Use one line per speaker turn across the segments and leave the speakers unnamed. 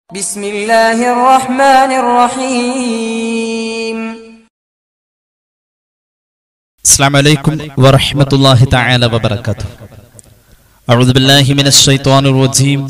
بسم الله الرحمن الرحيم
السلام عليكم ورحمة الله تعالى وبركاته أعوذ بالله من الشيطان الرجيم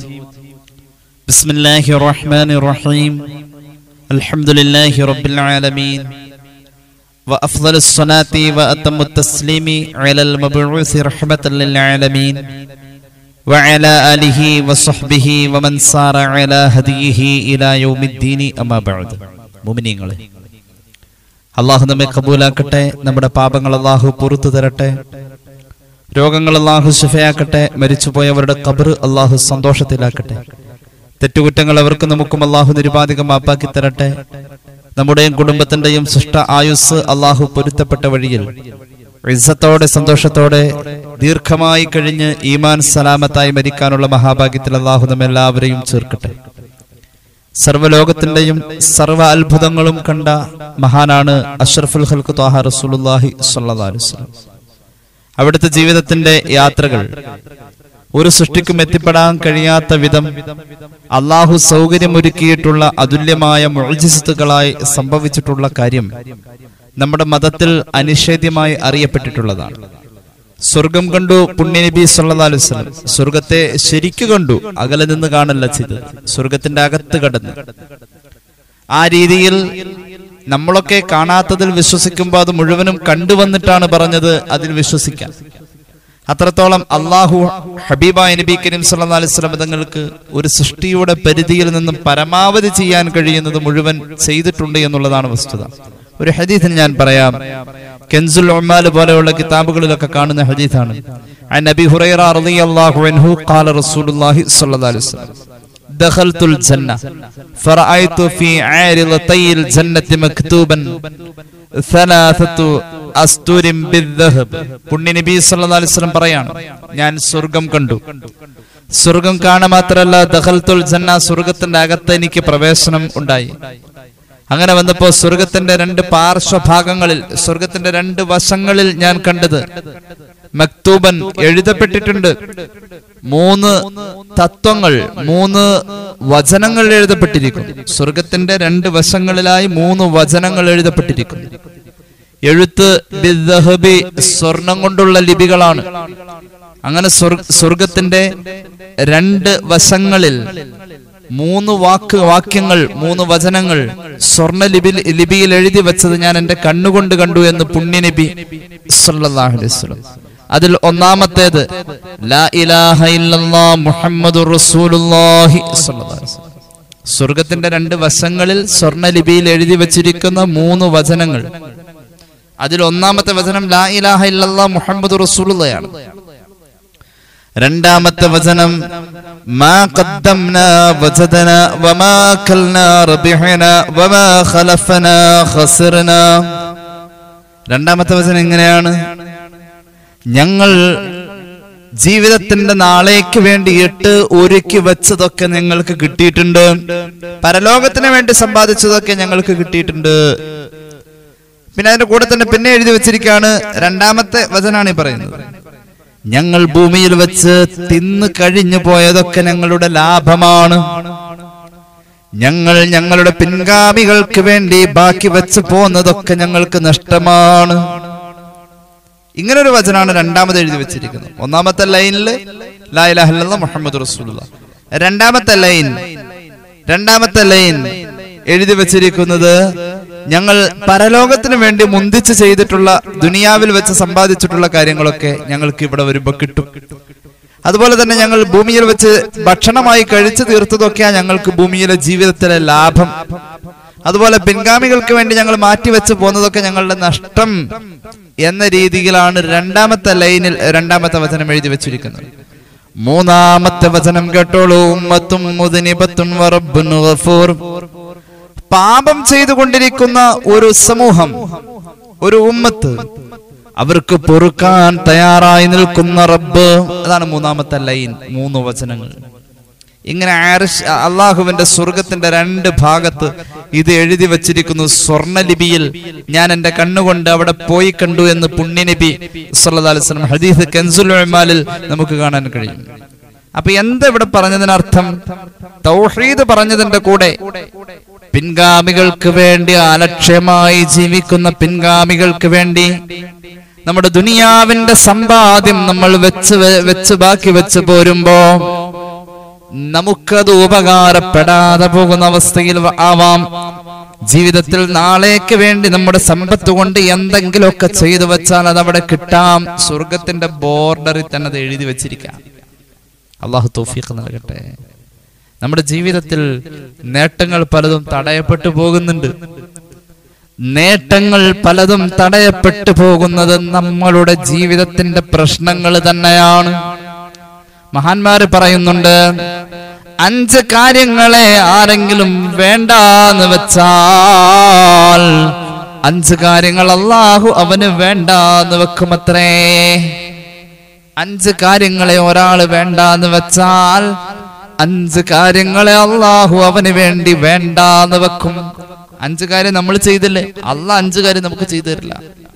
بسم الله الرحمن الرحيم الحمد لله رب العالمين وأفضل الصلاة وأتم التسليم على المبعوث رحمة للعالمين وعلى آله وصحبه ومن سار على هديه إلى يوم الدين أما بعد مؤمنين അള്ളാഹു നമ്മെ കബൂലാക്കട്ടെ നമ്മുടെ പാപങ്ങൾ അള്ളാഹു പുറത്തു തരട്ടെ രോഗങ്ങൾ അള്ളാഹു ശിഫയാക്കട്ടെ മരിച്ചുപോയവരുടെ കബർ അള്ളാഹു സന്തോഷത്തിലാക്കട്ടെ തെറ്റുകുറ്റങ്ങൾ അവർക്ക് നമുക്കും അള്ളാഹു നിരുപാധികം മാപ്പാക്കി തരട്ടെ നമ്മുടെയും കുടുംബത്തിന്റെയും സൃഷ്ട ആയുസ് അള്ളാഹു പൊരുത്തപ്പെട്ട വഴിയിൽ ഇസ്സത്തോടെ സന്തോഷത്തോടെ ദീർഘമായി കഴിഞ്ഞ് ഈമാൻ സലാമത്തായി മരിക്കാനുള്ള മഹാഭാഗ്യത്തിൽ അള്ളാഹു നമ്മെല്ലാവരെയും ചേർക്കട്ടെ സർവ്വലോകത്തിന്റെയും സർവ്വ അത്ഭുതങ്ങളും കണ്ട മഹാനാണ് അഷ്റഫുൽ ഹൽക്ക് ത്വാഹ റസൂലുള്ളാഹി സ്വല്ലല്ലാഹു അലൈഹി വസല്ലം അവിടുത്തെ ജീവിതത്തിന്റെ യാത്രകൾ ഒരു സൃഷ്ടിക്കും എത്തിപ്പെടാൻ കഴിയാത്ത വിധം അള്ളാഹു സൗകര്യമൊരുക്കിയിട്ടുള്ള അതുല്യമായ മുഴജിസ്തുകളായി സംഭവിച്ചിട്ടുള്ള കാര്യം നമ്മുടെ മതത്തിൽ അനിഷേധ്യമായി അറിയപ്പെട്ടിട്ടുള്ളതാണ് സ്വർഗം കണ്ടു പുണ്യനബി സല്ലല്ലാഹു അലൈഹി വസല്ലം സ്വർഗത്തെ ശരിക്കു കണ്ടു അകലെ നിന്ന് കാണല്ല ചെയ്തത് സ്വർഗത്തിന്റെ അകത്ത് കടന്ന് ആ രീതിയിൽ നമ്മളൊക്കെ കാണാത്തതിൽ വിശ്വസിക്കുമ്പോൾ അത് മുഴുവനും കണ്ടുവന്നിട്ടാണ് പറഞ്ഞത് അതിൽ വിശ്വസിക്കാൻ അത്രത്തോളം അള്ളാഹു ഹബീബായ നബി കരീം സല്ലല്ലാഹു അലൈഹി വസല്ലം തങ്ങൾക്ക് ഒരു സൃഷ്ടിയുടെ പരിധിയിൽ നിന്നും പരമാവധി ചെയ്യാൻ കഴിയുന്നത് മുഴുവൻ ചെയ്തിട്ടുണ്ട് എന്നുള്ളതാണ് വസ്തുത ഒരു ഹദീസിന് ഞാൻ പറയാം കെൻസുൽ ഉമ്മാൽ പോലെയുള്ള കിതാബുകളിലൊക്കെ കാണുന്ന ഹദീസാണ് عن ابي هريره رضي الله عنه قال رسول الله صلى الله عليه وسلم دخلت الجنه فرأيت في عارضتي الجنه مكتوبا ثلاثه أستور بالذهب പുണ്യ നബി സല്ലല്ലാഹു അലൈഹി വസല്ലം പറയാണ് ഞാൻ സ്വർഗം കണ്ടു സ്വർഗം കാണാൻ മാത്രമല്ല ദഖൽത്തുൽ ജന്ന സ്വർഗത്തിന്റെ അകത്ത് എനിക്ക് പ്രവേശനം ഉണ്ടായി അങ്ങനെ വന്നപ്പോ സ്വർഗത്തിന്റെ രണ്ട് പാർശ്വഭാഗങ്ങളിൽ സ്വർഗത്തിന്റെ രണ്ട് വശങ്ങളിൽ ഞാൻ കണ്ടത് മക്തൂബൻ എഴുതപ്പെട്ടിട്ടുണ്ട് മൂന്ന് തത്വങ്ങൾ മൂന്ന് വചനങ്ങൾ എഴുതപ്പെട്ടിരിക്കുന്നു സ്വർഗത്തിന്റെ രണ്ട് വശങ്ങളിലായി മൂന്ന് വചനങ്ങൾ എഴുതപ്പെട്ടിരിക്കുന്നു എഴുത്ത് ബിദ്ദഹബി സ്വർണം കൊണ്ടുള്ള ലിപികളാണ് അങ്ങനെ സ്വർഗ- സ്വർഗത്തിന്റെ രണ്ട് വശങ്ങളിൽ മൂന്ന് വാക്ക് വാക്യങ്ങൾ മൂന്ന് വചനങ്ങൾ സ്വർണ്ണ ലിപി ലിപിയിൽ എഴുതി വെച്ചത് ഞാൻ എന്റെ കണ്ണുകൊണ്ട് കണ്ടു എന്ന് പുണ്യനബി സല്ലല്ലാഹു അലൈഹി വസല്ലം അതിൽ ഒന്നാമത്തേത് ലാ ഇലാഹ ഇല്ലല്ലാഹ് മുഹമ്മദുർ റസൂലുള്ളാഹി സ്വല്ലല്ലാഹു അലൈഹി വസല്ലം സ്വർഗത്തിന്റെ രണ്ട് വശങ്ങളിൽ സ്വർണ്ണ ലിപിയിൽ എഴുതി വെച്ചിരിക്കുന്ന മൂന്ന് വചനങ്ങൾ അതിൽ ഒന്നാമത്തെ വചനം ലാ ഇലാഹ ഇല്ലല്ലാഹ് മുഹമ്മദ് റസൂലുള്ളയാണ് രണ്ടാമത്തെ വചനം മാ ഖദ്ദംനാ വജദന വമാ കൽനാ റബിഹന വമാ ഖലഫന ഖസർന രണ്ടാമത്തെ വചനം എങ്ങനെയാണ് ഞങ്ങൾ ജീവിതത്തിന്റെ നാളേക്ക് വേണ്ടിയിട്ട് ഒരുക്കി വെച്ചതൊക്കെ ഞങ്ങൾക്ക് കിട്ടിയിട്ടുണ്ട് പരലോകത്തിന് വേണ്ടി സമ്പാദിച്ചതൊക്കെ ഞങ്ങൾക്ക് കിട്ടിയിട്ടുണ്ട് പിന്നെ അതിന്റെ കൂടെ തന്നെ പിന്നെ എഴുതി വെച്ചിരിക്കുകയാണ് രണ്ടാമത്തെ വചനാണ് ഈ പറയുന്നത് ഞങ്ങൾ ഭൂമിയിൽ വെച്ച് തിന്നു കഴിഞ്ഞു പോയതൊക്കെ ഞങ്ങളുടെ ലാഭമാണ് ഞങ്ങൾ ഞങ്ങളുടെ പിൻഗാമികൾക്ക് വേണ്ടി ബാക്കി വെച്ച് പോന്നതൊക്കെ ഞങ്ങൾക്ക് നഷ്ടമാണ് ഇങ്ങനെ ഒരു വചനാണ് രണ്ടാമത് എഴുതി വെച്ചിരിക്കുന്നത് ഒന്നാമത്തെ ലൈനിൽ ലായിലാഹല്ല മുഹമ്മദ് റസൂലുള്ള രണ്ടാമത്തെ ലൈൻ രണ്ടാമത്തെ ലൈൻ എഴുതി വെച്ചിരിക്കുന്നത് ഞങ്ങൾ പരലോകത്തിന് വേണ്ടി മുന്തിച്ച് ചെയ്തിട്ടുള്ള ദുനിയാവിൽ വെച്ച് സമ്പാദിച്ചിട്ടുള്ള കാര്യങ്ങളൊക്കെ ഞങ്ങൾക്ക് ഇവിടെ വരുമ്പോ കിട്ടും അതുപോലെ തന്നെ ഞങ്ങൾ ഭൂമിയിൽ വെച്ച് ഭക്ഷണമായി കഴിച്ചു തീർത്തതൊക്കെയാ ഞങ്ങൾക്ക് ഭൂമിയിലെ ജീവിതത്തിലെ ലാഭം അതുപോലെ പിൻഗാമികൾക്ക് വേണ്ടി ഞങ്ങൾ മാറ്റിവെച്ച് പോകുന്നതൊക്കെ ഞങ്ങളുടെ നഷ്ടം എന്ന രീതിയിലാണ് രണ്ടാമത്തെ ലൈനിൽ രണ്ടാമത്തെ വചനം എഴുതി വെച്ചിരിക്കുന്നത് മൂന്നാമത്തെ വചനം കേട്ടോളൂ ഉമ്മത്തും മുദനിബത്തും വറബ്ബുൻ ഗഫൂർ പാപം ചെയ്തുകൊണ്ടിരിക്കുന്ന ഒരു സമൂഹം ഒരു ഉമ്മത്ത് അവർക്ക് പൊറുക്കാൻ തയ്യാറായി നിൽക്കുന്ന റബ്ബ് അതാണ് മൂന്നാമത്തെ ലൈൻ മൂന്ന് വചനങ്ങൾ ഇങ്ങനെ ആരിഷ് അള്ളാഹുവിന്റെ സ്വർഗത്തിന്റെ രണ്ട് ഭാഗത്ത് ഇത് എഴുതി വച്ചിരിക്കുന്നു സ്വർണ്ണലിപിയിൽ ഞാൻ എന്റെ കണ്ണുകൊണ്ട് അവിടെ പോയി കണ്ടു എന്ന് പുണ്യനബി സല്ലല്ലാഹു അലൈഹി വസല്ലം ഹദീസ് കൻസുൽ ഉമാലിൽ നമുക്ക് കാണാൻ കഴിയും അപ്പൊ എന്താ ഇവിടെ പറഞ്ഞതിനർത്ഥം തൗഹീദ് പറഞ്ഞതിന്റെ കൂടെ പിൻഗാമികൾക്ക് വേണ്ടി അലക്ഷ്യമായി ജീവിക്കുന്ന പിൻഗാമികൾക്ക് വേണ്ടി നമ്മുടെ ദുനിയാവിന്റെ സമ്പാദ്യം നമ്മൾ വെച്ച് വെ- വെച്ച് ബാക്കി വെച്ച് പോരുമ്പോ നമുക്കത് ഉപകാരപ്പെടാതെ പോകുന്ന അവസ്ഥയിൽ വ- ആവാം ജീവിതത്തിൽ നാളേക്ക് വേണ്ടി നമ്മുടെ സമ്പത്ത് കൊണ്ട് എന്തെങ്കിലുമൊക്കെ ചെയ്തു വെച്ചാൽ അത് അവിടെ കിട്ടാം സ്വർഗത്തിന്റെ ബോർഡറിൽ തന്നെ അത് എഴുതി വെച്ചിരിക്കാം അള്ളാഹു തൗഫീഖ് നൽകട്ടെ നമ്മുടെ ജീവിതത്തിൽ നേട്ടങ്ങൾ പലതും തടയപ്പെട്ടു പോകുന്നുണ്ട് നേട്ടങ്ങൾ പലതും തടയപ്പെട്ടു പോകുന്നത് നമ്മളുടെ ജീവിതത്തിന്റെ പ്രശ്നങ്ങൾ തന്നെയാണ് മഹാന്മാര് പറയുന്നുണ്ട് അഞ്ച് കാര്യങ്ങളെ ആരെങ്കിലും വേണ്ടാന്ന് വെച്ചാൽ അഞ്ച് കാര്യങ്ങൾ അള്ളാഹു അവന് വേണ്ടാന്ന് വെക്കുമത്രേ അഞ്ച് കാര്യങ്ങളെ ഒരാൾ വേണ്ടാന്ന് വെച്ചാൽ അഞ്ച് കാര്യങ്ങളെ അള്ളാഹു അവന് വേണ്ടി വേണ്ടാന്ന് വെക്കും അഞ്ച് കാര്യം നമ്മൾ ചെയ്തില്ലേ അള്ളാഹ് അഞ്ച് കാര്യം നമുക്ക് ചെയ്തു തരില്ല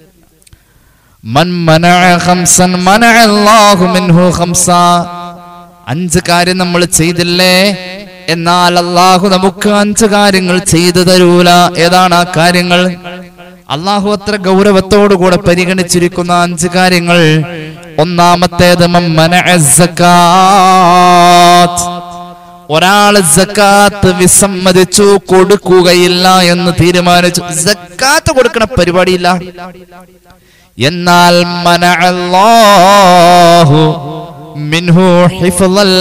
മൻ മനഅ ഖംസൻ മനഅ അല്ലാഹു മിൻഹു ഖംസ അഞ്ച് കാര്യം നമ്മൾ ചെയ്തില്ലേ എന്നാൽ അള്ളാഹു നമുക്ക് അഞ്ച് കാര്യങ്ങൾ ചെയ്തു തരൂല ഏതാണ് ആ കാര്യങ്ങൾ അള്ളാഹു അത്ര ഗൗരവത്തോടു കൂടെ പരിഗണിച്ചിരിക്കുന്ന അഞ്ച് കാര്യങ്ങൾ ഒന്നാമത്തേത് മൻ മനഅ സക്കാത്ത് ഒരാള് സക്കാത്ത് വിസമ്മതിച്ചു കൊടുക്കുകയില്ല എന്ന് തീരുമാനിച്ചു സക്കാത്ത് കൊടുക്കണ പരിപാടിയില്ല എന്നാൽ മനഅല്ലാഹു മിൻഹു ഹിഫ്ളൽ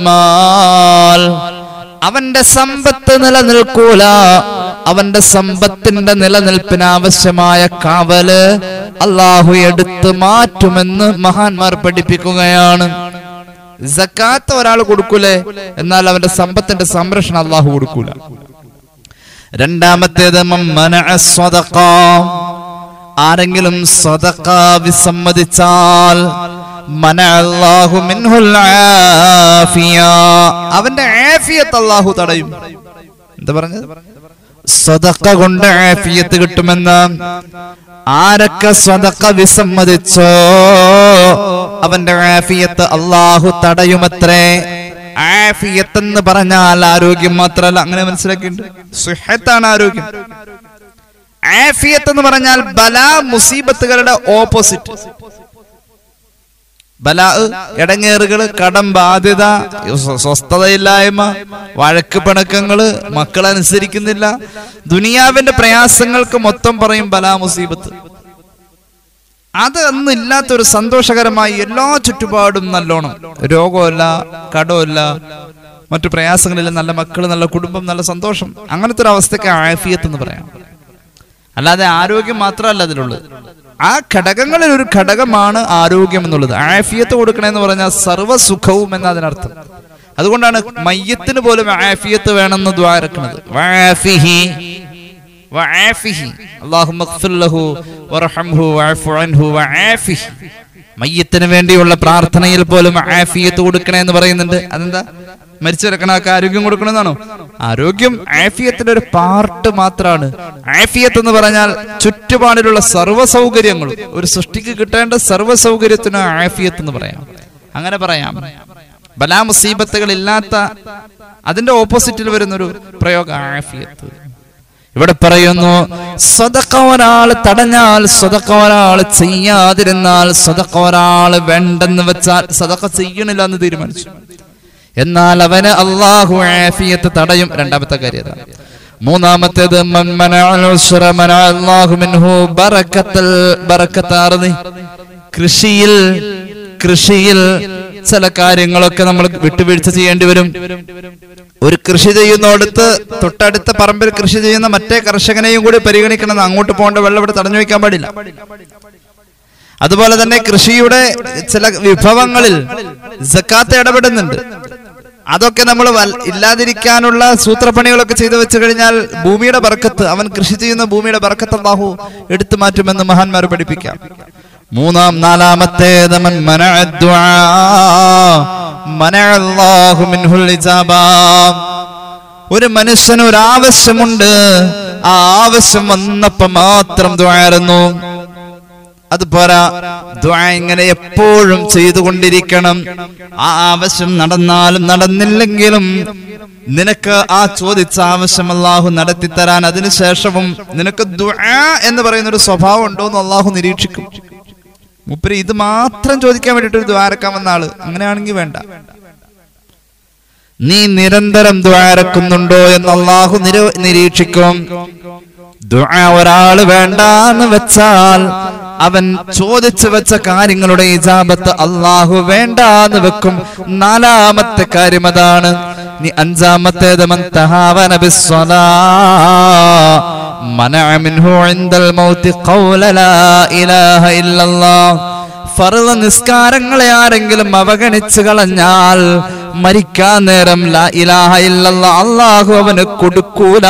മാൽ അവന്റെ സമ്പത്ത് നിലനിൽക്കൂല അവന്റെ സമ്പത്തിന്റെ നിലനിൽപ്പിന് ആവശ്യമായ കാവല് അള്ളാഹു എടുത്ത് മാറ്റുമെന്ന് മഹാന്മാർ പഠിപ്പിക്കുകയാണ് സക്കാത്ത് ഒരാൾ കൊടുക്കൂലേ എന്നാൽ അവന്റെ സമ്പത്തിന്റെ സംരക്ഷണം അള്ളാഹു കൊടുക്കൂല രണ്ടാമത്തേത് മൻ മനഅ സ്വദഖ. ആരെങ്കിലും സ്വതക്ക വിസമ്മതിച്ചാൽ മനഅ അല്ലാഹു മിൻഹുൽ ആഫിയ. അവന്റെ ആഫിയത്ത് അള്ളാഹു തടയും എന്താ പറഞ്ഞത് സ്വതക്ക കൊണ്ട് ആഫിയത്ത് കിട്ടുമെന്ന് ആരൊക്കെ സ്വതക്ക വിസമ്മതിച്ചോ അവന്റെ ആഫിയത്ത് അള്ളാഹു തടയുമത്രേ ആഫിയത്ത് എന്ന് പറഞ്ഞാൽ ആരോഗ്യം മാത്രമല്ല അങ്ങനെ മനസ്സിലാക്കിയിട്ടുണ്ട് സുഹത്താണ് ആരോഗ്യം ആഫിയത്ത് എന്ന് പറഞ്ഞാൽ ബല മുസീബത്തുകളുടെ ഓപ്പോസിറ്റ് ബല ഇടങ്ങേറുകള് കടം ബാധ്യത സ്വ- സ്വസ്ഥതയില്ലായ്മ വഴക്ക് പിണക്കങ്ങള് മക്കളനുസരിക്കുന്നില്ല ദുനിയാവിന്റെ പ്രയാസങ്ങൾക്ക് മൊത്തം പറയും ബലാ മുസീബത്ത് അത് അന്ന് ഇല്ലാത്തൊരു സന്തോഷകരമായി എല്ലാ ചുറ്റുപാടും നല്ലോണം രോഗമല്ല കടമല്ല മറ്റു പ്രയാസങ്ങളില്ല നല്ല മക്കള് നല്ല കുടുംബം നല്ല സന്തോഷം അങ്ങനത്തെ ഒരു അവസ്ഥയ്ക്ക് ആഫിയത്ത് എന്ന് പറയാം അല്ലാതെ ആരോഗ്യം മാത്രമല്ല അതിലുള്ളത് ആ ഘടകങ്ങളിൽ ഒരു ഘടകമാണ് ആരോഗ്യം എന്നുള്ളത് ആഫിയത്ത് കൊടുക്കണമെന്ന് പറഞ്ഞാൽ സർവ്വസുഖവും എന്ന അതിനർത്ഥം അതുകൊണ്ടാണ് മയ്യത്തിന് പോലും ആഫിയത്ത് വേണമെന്ന് ദ്വാരക്കുന്നത് വആഫിഹി വആഫിഹി അല്ലാഹുമ്മ ഗ്ഫിർ ലഹു വർഹംഹു വഅഫു അൻഹു വആഫിഹി മയ്യത്തിന് വേണ്ടിയുള്ള പ്രാർത്ഥനയിൽ പോലും ആഫിയത്ത് കൊടുക്കണേ എന്ന് പറയുന്നുണ്ട് അതെന്താ മരിച്ചു കിടക്കണക്ക് ആരോഗ്യം കൊടുക്കണമെന്നാണോ ആരോഗ്യം ആഫിയത്തിന്റെ ഒരു പാർട്ട് മാത്രമാണ് ആഫിയത്ത് എന്ന് പറഞ്ഞാൽ ചുറ്റുപാടിലുള്ള സർവ്വ സൗകര്യങ്ങളും ഒരു സൃഷ്ടിക്ക് കിട്ടേണ്ട സർവ്വ സൗകര്യത്തിന് ആഫിയത്ത് എന്ന് പറയാം അങ്ങനെ പറയാം ബലാ മുസീബത്തുകൾ ഇല്ലാത്ത അതിന്റെ ഓപ്പോസിറ്റിൽ വരുന്നൊരു പ്രയോഗ ആഫിയത്ത് ഇവിടെ പറയുന്നു സ്വതക്ക ഒരാൾ തടഞ്ഞാൽ സ്വതക്ക ഒരാൾ ചെയ്യാതിരുന്നാൽ സ്വതക്ക ഒരാൾ വേണ്ടെന്ന് വെച്ചാൽ സ്വതക്ക ചെയ്യണില്ല എന്ന് തീരുമാനിച്ചു എന്നാൽ അവന് അള്ളാഹു ആഫിയത്ത് തടയും രണ്ടാമത്തെ കാര്യം അതാണ്. മൂന്നാമത്തേത് മൻ മനഅൽ ഉസ്ര മനഅ അല്ലാഹു മിൻഹു ബറക്കത്തൽ ബറക്കത്താർന്ന് കൃഷിയിൽ കൃഷിയിൽ ചില കാര്യങ്ങളൊക്കെ നമ്മൾ വിട്ടുവീഴ്ച ചെയ്യേണ്ടി വരും ഒരു കൃഷി ചെയ്യുന്നിടത്ത് തൊട്ടടുത്ത പറമ്പിൽ കൃഷി ചെയ്യുന്ന മറ്റേ കർഷകനെയും കൂടി പരിഗണിക്കണം അങ്ങോട്ട് പോകേണ്ട വെള്ളം ഇവിടെ തടഞ്ഞു വെക്കാൻ പാടില്ല അതുപോലെ തന്നെ കൃഷിയുടെ ചില വിഭവങ്ങളിൽ സക്കാത്ത് ഇടപെടുന്നുണ്ട് അതൊക്കെ നമ്മൾ ഇല്ലാതിരിക്കാനുള്ള സൂത്രപ്പണികളൊക്കെ ചെയ്തു വെച്ചു കഴിഞ്ഞാൽ ഭൂമിയുടെ ബർക്കത്ത് അവൻ കൃഷി ചെയ്യുന്ന ഭൂമിയുടെ ബർക്കത്ത് അള്ളാഹു എടുത്തു മാറ്റുമെന്ന് മഹാന്മാർ പഠിപ്പിക്കാം മൂന്നാം നാലാമത്തേത് മൻ മനഅ ദുആ മനഅ അല്ലാഹു മിൻഹുൽ ഇജാബ ഒരു മനുഷ്യന് ഒരു ആവശ്യമുണ്ട് ആ ആവശ്യം വന്നപ്പോ മാത്രം ദ്വാരുന്നു അത് പോരാ ദ്വാ ഇങ്ങനെ എപ്പോഴും ചെയ്തുകൊണ്ടിരിക്കണം ആ ആവശ്യം നടന്നാലും നടന്നില്ലെങ്കിലും നിനക്ക് ആ ചോദിച്ച ആവശ്യം അള്ളാഹു നടത്തിത്തരാൻ അതിനുശേഷവും നിനക്ക് ദ്വാ എന്ന് പറയുന്ന ഒരു സ്വഭാവം ഉണ്ടോ എന്ന് അള്ളാഹു നിരീക്ഷിക്കും മുപ്പര് ഇത് മാത്രം ചോദിക്കാൻ വേണ്ടിട്ട് ഒരു ദ്വാരക്കാൻ വന്ന ആള് അങ്ങനെയാണെങ്കിൽ വേണ്ട നീ നിരന്തരം ദ്വാരക്കുന്നുണ്ടോ എന്ന് അള്ളാഹു നിര- നിരീക്ഷിക്കും ദുആ ഒരാള് വേണ്ടാന്ന് വെച്ചാൽ അവൻ ചോദിച്ചു വെച്ച കാര്യങ്ങളുടെ ഇജാബത്ത് അള്ളാഹു വേണ്ടാന്ന് വെക്കും നാലാമത്തെ കാര്യം അതാണ് നീ അഞ്ചാമത്തേത് മൻ തഹാവന ബിസ്സലാ മനഅ മിൻഹു ഇൻദൽ മൗതി ഖൗല ലാ ഇലാഹ ഇല്ലല്ലാഹ് ഫർദ് നിസ്കാരങ്ങളെ ആരെങ്കിലും അവഗണിച്ചു കളഞ്ഞാൽ മരിക്കാൻ നേരം ലാ ഇലാഹ ഇല്ലല്ലാഹ് അള്ളാഹു അവന് കൊടുക്കൂല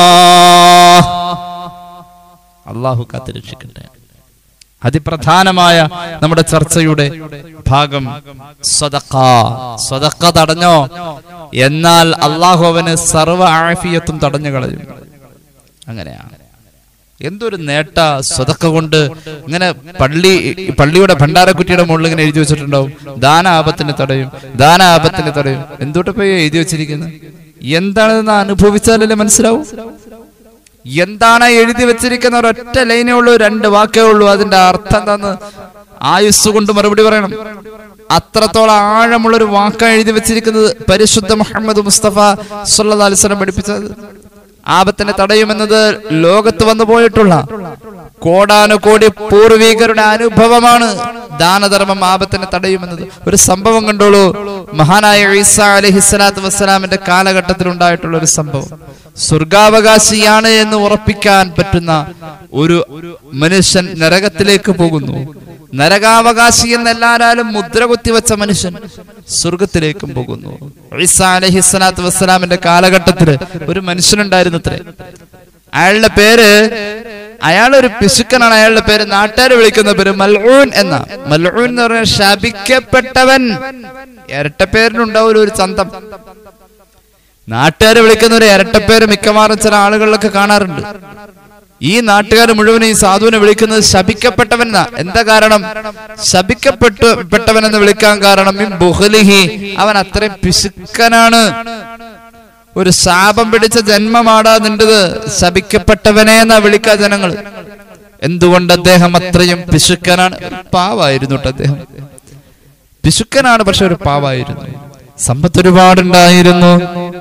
അള്ളാഹു കാത്തിരക്ഷിക്കട്ടെ അതിപ്രധാനമായ നമ്മുടെ ചർച്ചയുടെ ഭാഗം സ്വതക്ക സ്വതക്ക തടഞ്ഞോ എന്നാൽ അള്ളാഹു അവന് സർവ ആഫിയത്തും തടഞ്ഞു കളയും അങ്ങനെയാണ് എന്തൊരു നേട്ട സ്വതക്ക കൊണ്ട് ഇങ്ങനെ പള്ളി പള്ളിയുടെ ഭണ്ഡാരക്കുറ്റിയുടെ മുകളിൽ ഇങ്ങനെ എഴുതി വെച്ചിട്ടുണ്ടാവും ദാന ആപത്തിന് തടയും ദാന ആപത്തിന് തടയും എന്തുകൊണ്ടപ്പോ എഴുതി വെച്ചിരിക്കുന്നത് എന്താണെന്ന് അനുഭവിച്ചാലല്ലേ മനസ്സിലാവും എന്താണ് എഴുതി വെച്ചിരിക്കുന്ന ഒരൊറ്റ ലൈനേ ഉള്ളൂ രണ്ട് വാക്കേ ഉള്ളൂ അതിന്റെ അർത്ഥം എന്താന്ന് ആയുസ് കൊണ്ട് മറുപടി പറയണം അത്രത്തോളം ആഴമുള്ള ഒരു വാക്ക എഴുതി വെച്ചിരിക്കുന്നത് പരിശുദ്ധ മുഹമ്മദ് മുസ്തഫ സല്ലല്ലാഹു അലൈഹി വസല്ലം പഠിപ്പിച്ചത് ആപത്തിനെ തടയുമെന്നത് ലോകത്ത് വന്നു പോയിട്ടുള്ള കോടാനുകോടി പൂർവികരുടെ അനുഭവമാണ് ദാനധർമ്മം ആപത്തിനെ തടയുമെന്നത് ഒരു സംഭവം കണ്ടോളൂ മഹാനായ ഈസ അലഹിസ്സലാത്തു വസ്സലാമിന്റെ കാലഘട്ടത്തിൽ ഉണ്ടായിട്ടുള്ള ഒരു സംഭവം സ്വർഗാവകാശിയാണ് എന്ന് ഉറപ്പിക്കാൻ പറ്റുന്ന ഒരു മനുഷ്യൻ നരകത്തിലേക്ക് പോകുന്നു നരകാവകാശി എന്നെല്ലാരാലും മുദ്ര കുത്തിവെച്ച മനുഷ്യൻ സ്വർഗത്തിലേക്കും പോകുന്നു ഈസ അലഹിസ്സലാത്തു വസ്സലാമിന്റെ കാലഘട്ടത്തിൽ ഒരു മനുഷ്യനുണ്ടായിരുന്നു അത്രേ അയാളുടെ പേര് അയാൾ ഒരു പിശുക്കനാണ് അയാളുടെ പേര് നാട്ടുകാർ വിളിക്കുന്ന പേര് മൽഊൻ എന്ന മൽഊൻ എന്ന് പറഞ്ഞാൽ ശപിക്കപ്പെട്ടവൻ ഇരട്ടപ്പേരിനുണ്ടാവും ഒരു ചന്തം നാട്ടുകാർ വിളിക്കുന്ന ഒരു ഇരട്ടപ്പേര് മിക്കവാറും ചില ആളുകളിലൊക്കെ കാണാറുണ്ട് ഈ നാട്ടുകാർ മുഴുവൻ ഈ സാധുവിനെ വിളിക്കുന്നത് ശപിക്കപ്പെട്ടവൻ എന്നാ എന്താ കാരണം ശപിക്കപ്പെട്ടു പെട്ടവൻ എന്ന് വിളിക്കാൻ കാരണം മിൻ ബുഹ്ലിഹി അവൻ അത്രയും പിശുക്കനാണ് ഒരു ശാപം പിടിച്ച ജന്മമാടാ നിന്റത് ശപിക്കപ്പെട്ടവനെ എന്നാ വിളിക്കാ ജനങ്ങൾ എന്തുകൊണ്ട് അദ്ദേഹം അത്രയും പിശുക്കനാണ് ഒരു പാവായിരുന്നു കേട്ടോ അദ്ദേഹം പിശുക്കനാണ് പക്ഷെ ഒരു പാവായിരുന്നു സമ്പത്ത് ഒരുപാടുണ്ടായിരുന്നു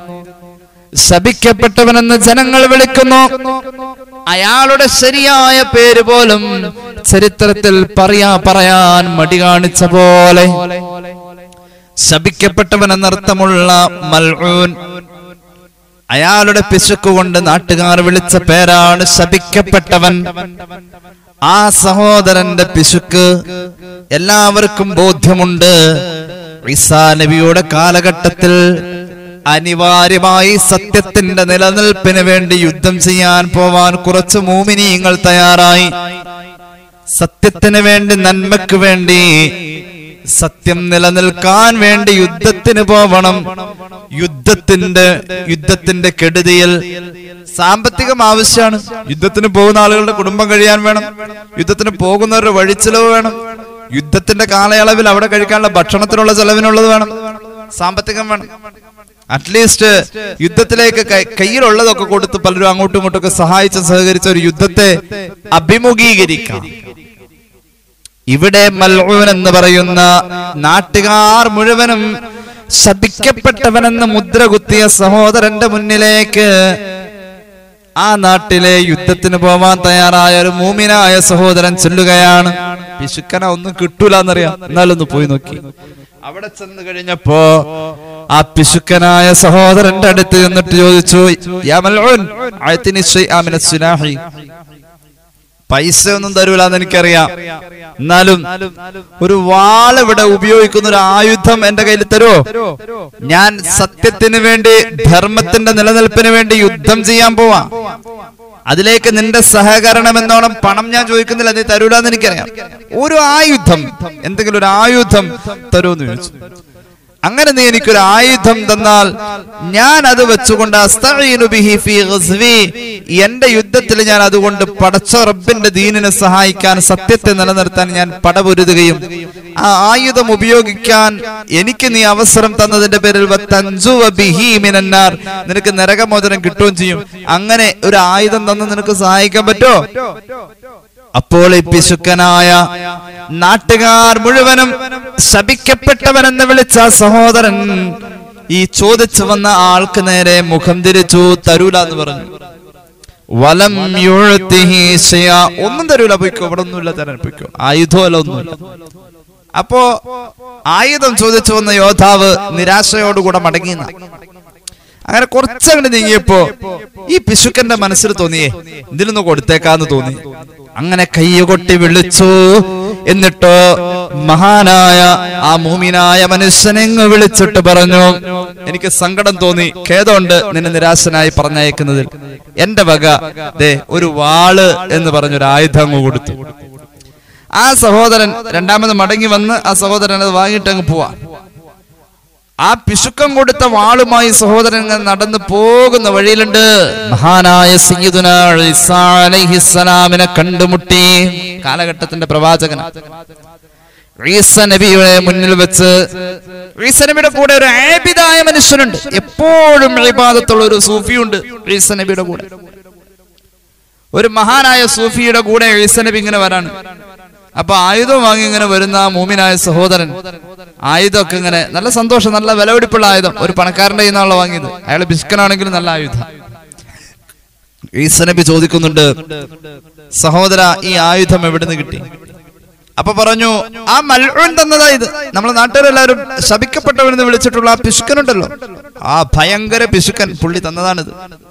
ശപിക്കപ്പെട്ടവനെന്ന് ജനങ്ങൾ വിളിക്കുന്നു അയാളുടെ ശരിയായ പേര് പോലും ചരിത്രത്തിൽ പറയാ പറയാൻ മടി കാണിച്ച പോലെ ശപിക്കപ്പെട്ടവൻ എന്നർത്ഥമുള്ള മൽഊൻ അയാളുടെ പിശുക്ക് കൊണ്ട് നാട്ടുകാർ വിളിച്ച പേരാണ് ശപിക്കപ്പെട്ടവൻ ആ സഹോദരന്റെ പിശുക്ക് എല്ലാവർക്കും ബോധ്യമുണ്ട് ഈസാ നബിയുടെ കാലഘട്ടത്തിൽ അനിവാര്യമായി സത്യത്തിന്റെ നിലനിൽപ്പിന് വേണ്ടി യുദ്ധം ചെയ്യാൻ പോവാൻ കുറച്ച് മൂമിനീങ്ങൾ തയ്യാറായി സത്യത്തിന് വേണ്ടി നന്മയ്ക്ക് വേണ്ടി സത്യം നിലനിൽക്കാൻ വേണ്ടി യുദ്ധത്തിന് പോവണം യുദ്ധത്തിന്റെ യുദ്ധത്തിന്റെ കെടുതിയിൽ സാമ്പത്തികം ആവശ്യമാണ് യുദ്ധത്തിന് പോകുന്ന ആളുകളുടെ കുടുംബം കഴിയാൻ വേണം യുദ്ധത്തിന് പോകുന്നവരുടെ വഴിച്ചെലവ് വേണം യുദ്ധത്തിന്റെ കാലയളവിൽ അവിടെ കഴിക്കാനുള്ള ഭക്ഷണത്തിനുള്ള ചെലവിനുള്ളത് വേണം സാമ്പത്തികം വേണം അറ്റ്ലീസ്റ്റ് യുദ്ധത്തിലേക്ക് കൈ- കയ്യിലുള്ളതൊക്കെ കൊടുത്ത് പലരും അങ്ങോട്ടും ഇങ്ങോട്ടും ഒക്കെ സഹായിച്ച് സഹകരിച്ച ഒരു യുദ്ധത്തെ അഭിമുഖീകരിക്കാം ഇവിടെ മൽഊൻ എന്ന് പറയുന്ന നാട്ടുകാർ മുഴുവനും ശപിക്കപ്പെട്ടവനെന്ന് മുദ്ര കുത്തിയ സഹോദരന്റെ മുന്നിലേക്ക് ആ നാട്ടിലെ യുദ്ധത്തിന് പോവാൻ തയ്യാറായ ഒരു മൂമിനായ സഹോദരൻ ചൊല്ലുകയാണ് പിശുക്കന ഒന്നും കിട്ടൂല എന്നറിയാം എന്നാലൊന്ന് പോയി നോക്കി അവിടെ ചെന്ന് കഴിഞ്ഞപ്പോ ആ പിശുക്കനായ സഹോദരന്റെ അടുത്ത് ചെന്നിട്ട് ചോദിച്ചു "യാ മൽഊൻ, അഅ്തിനി ശൈഅ മിന സുലാഹി." പൈസ ഒന്നും തരൂല എന്ന് എനിക്കറിയാം എന്നാലും ഒരു വാൾ ഇവിടെ ഉപയോഗിക്കുന്ന ഒരു ആയുധം എന്റെ കയ്യിൽ തരുമോ ഞാൻ സത്യത്തിന് വേണ്ടി ധർമ്മത്തിന്റെ നിലനിൽപ്പിന് വേണ്ടി യുദ്ധം ചെയ്യാൻ പോവാ അതിലേക്ക് നിന്റെ സഹകരണം എന്നോണം പണം ഞാൻ ചോദിക്കുന്നില്ല നീ തരൂല എന്ന് എനിക്കറിയാം ഒരു ആയുധം എന്തെങ്കിലും ഒരു ആയുധം തരുമെന്ന് ചോദിച്ചു അങ്ങനെ നീ എനിക്കൊരു ആയുധം തന്നാൽ ഞാൻ അത് വെച്ചുകൊണ്ട് അസ്തഈനു ബിഹി ഫീ ഗസ്വി എന്റെ യുദ്ധത്തിൽ ഞാൻ അതുകൊണ്ട് പടച്ച റബ്ബിന്റെ ദീനിനെ സഹായിക്കാൻ സത്യത്തെ നിലനിർത്താൻ ഞാൻ പടപൊരുതുകയും ആ ആയുധം ഉപയോഗിക്കാൻ എനിക്ക് നീ അവസരം തന്നതിന്റെ പേരിൽ വത്തൻസുവ ബിഹി മിനന്നാർ നിനക്ക് നരകമോചനം കിട്ടുകയും ചെയ്യും അങ്ങനെ ഒരു ആയുധം തന്ന് നിനക്ക് സഹായിക്കാൻ പറ്റോ അപ്പോൾ ഈ പിശുക്കനായ നാട്ടുകാർ മുഴുവനും ശപിക്കപ്പെട്ടവനെന്ന് വിളിച്ച ആ സഹോദരൻ ഈ ചോദിച്ചു വന്ന ആൾക്ക് നേരെ മുഖം തിരിച്ചു തരൂല എന്ന് പറഞ്ഞു വലം യുഴത്തിഹി ശയാ. ഒന്നും തരൂല പോയിക്കോ ഇവിടെ ഒന്നുമില്ല തരാൻ പോയിക്കോ ആയുധമല്ല ഒന്നുമില്ല അപ്പോ ആയുധം ചോദിച്ചു വന്ന യോദ്ധാവ് നിരാശയോടുകൂടെ മടങ്ങിയെന്ന അങ്ങനെ കുറച്ചങ്ങോട്ട് നീങ്ങിയപ്പോ ഈ പിശുക്കന്റെ മനസ്സിൽ തോന്നിയേ ഇതിലൊന്ന് കൊടുത്തേക്കാന്ന് തോന്നി അങ്ങനെ കയ്യുകൊട്ടി വിളിച്ചു എന്നിട്ടോ മഹാനായ ആ മൂമിനായ മനുഷ്യനെങ്ങ് വിളിച്ചിട്ട് പറഞ്ഞു എനിക്ക് സങ്കടം തോന്നി ഖേദമുണ്ട് നിന്നെ നിരാശനായി പറഞ്ഞയക്കുന്നതിൽ എന്റെ വക ദേ ഒരു വാള് എന്ന് പറഞ്ഞൊരു ആയുധം അങ്ങ് കൊടുത്തു ആ സഹോദരൻ രണ്ടാമത് മടങ്ങി വന്ന് ആ സഹോദരൻ അത് വാങ്ങിയിട്ട് അങ്ങ് പോവാ ആ പിശുക്കം കൊടുത്ത വാളുമായി സഹോദരൻ ഇങ്ങനെ നടന്നു പോകുന്ന വഴിയിലുണ്ട് മഹാനായ സയ്യിദുന ഈസാ അലൈഹിസ്സലാമിനെ കണ്ടുമുട്ടി കാലഘട്ടത്തിന്റെ പ്രവാചകൻ ഈസ നബിയുടെ മുന്നിൽ വെച്ച് ഈസ നബിയുടെ കൂടെ ഒരു ആബിദായ മനുഷ്യനുണ്ട് എപ്പോഴും ഇബാദത്തുള്ള ഒരു സൂഫിയുണ്ട് ഈസ നബിയുടെ കൂടെ ഒരു മഹാനായ സൂഫിയുടെ കൂടെ ഈസ നബി ഇങ്ങനെ വരാണ് അപ്പൊ ആയുധം വാങ്ങി ഇങ്ങനെ വരുന്ന ആ മൂമിനായ സഹോദരൻ ആയുധമൊക്കെ ഇങ്ങനെ നല്ല സന്തോഷം നല്ല വിലപിടിപ്പുള്ള ആയുധം ഒരു പണക്കാരന്റെ കയ്യിൽ നിന്നുള്ള വാങ്ങിയത് അയാൾ ബിസ്കനാണെങ്കിലും നല്ല ആയുധം ഈസ നബി ചോദിക്കുന്നുണ്ട് സഹോദര ഈ ആയുധം എവിടുന്ന് കിട്ടി അപ്പൊ പറഞ്ഞു ആ മൽഊൻ തന്നതാ ഇത് നമ്മളെ നാട്ടുകാരെല്ലാവരും ശപിക്കപ്പെട്ടവനെന്ന് വിളിച്ചിട്ടുള്ള ആ പിശുക്കനുണ്ടല്ലോ ആ ഭയങ്കര പിശുക്കൻ പുള്ളി തന്നതാണിത്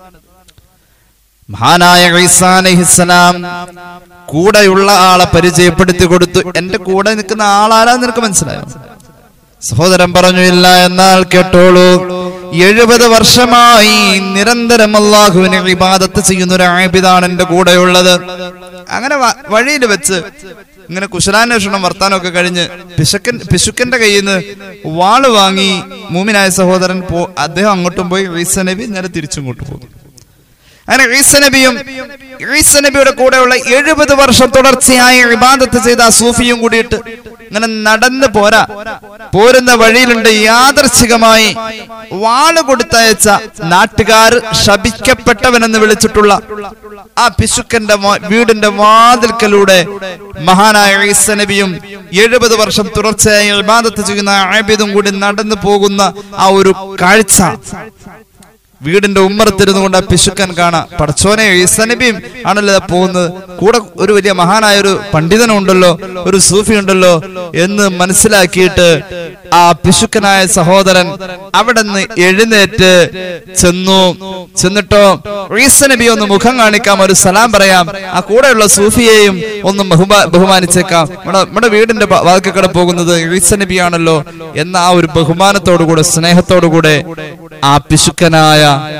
മഹാനായ ഈസാ അലൈഹിസ്സലാം കൂടെയുള്ള ആളെ പരിചയപ്പെടുത്തി കൊടുത്തു എന്റെ കൂടെ നിൽക്കുന്ന ആളാരാന്ന് നിനക്ക് മനസ്സിലായോ സഹോദരൻ പറഞ്ഞു ഇല്ല എന്നാൽ കേട്ടോളൂ എഴുപത് വർഷമായി നിരന്തരം അള്ളാഹുവിനെ ഇബാദത്ത് ചെയ്യുന്ന ഒരു ആബിദാണ് എന്റെ കൂടെയുള്ളത് അങ്ങനെ വഴിയിൽ വെച്ച് ഇങ്ങനെ കുശലാന്വേഷണം വർത്താനമൊക്കെ കഴിഞ്ഞ് പിശക്കൻ പിശുക്കന്റെ കയ്യിൽ നിന്ന് വാള് വാങ്ങി മൂമിനായ സഹോദരൻ പോ അദ്ദേഹം അങ്ങോട്ടും പോയി ഈസ നബി നേരെ തിരിച്ചിങ്ങോട്ട് പോകും അങ്ങനെ ഈസ നബിയും ഈസ നബിയുടെ കൂടെയുള്ള എഴുപത് വർഷം തുടർച്ചയായി ഇബാദത്ത് ചെയ്ത ആ സൂഫിയും കൂടിയിട്ട് ഇങ്ങനെ നടന്ന് പോരാ പോരുന്ന വഴിയിലുണ്ട് യാദർശികമായി വാള് കൊടുത്തയച്ച നാട്ടുകാർ ശപിക്കപ്പെട്ടവനെന്ന് വിളിച്ചിട്ടുള്ള ആ പിശുക്കന്റെ വാ- വീടിന്റെ വാതിൽക്കലൂടെ മഹാനായ ഈസ നബിയും എഴുപത് വർഷം തുടർച്ചയായി ഇബാദത്ത് ചെയ്യുന്ന ആബിദും കൂടി നടന്നു പോകുന്ന ആ ഒരു കാഴ്ച വീടിന്റെ ഉമ്മറത്തിരുന്നു കൊണ്ട് ആ പിശുക്കൻ കാണാം പടച്ചോനെ ഈസനബിയും ആണല്ലോ ഇതാ പോകുന്നത് കൂടെ ഒരു വലിയ മഹാനായ ഒരു പണ്ഡിതനുണ്ടല്ലോ ഒരു സൂഫി ഉണ്ടല്ലോ എന്ന് മനസ്സിലാക്കിയിട്ട് ആ പിശുക്കനായ സഹോദരൻ അവിടെ നിന്ന് എഴുന്നേറ്റ് ചെന്നു ചെന്നിട്ടോ ഈസനബി ഒന്ന് മുഖം കാണിക്കാം ഒരു സലാം പറയാം ആ കൂടെയുള്ള സൂഫിയെയും ഒന്ന് ബഹുമാ ബഹുമാനിച്ചേക്കാം നമ്മുടെ നമ്മുടെ വീടിന്റെ വാതിക്കക്കട പോകുന്നത് ഈസനബിയാണല്ലോ എന്ന ആ ഒരു ബഹുമാനത്തോടുകൂടെ സ്നേഹത്തോടുകൂടെ ആ പിശുക്കനായ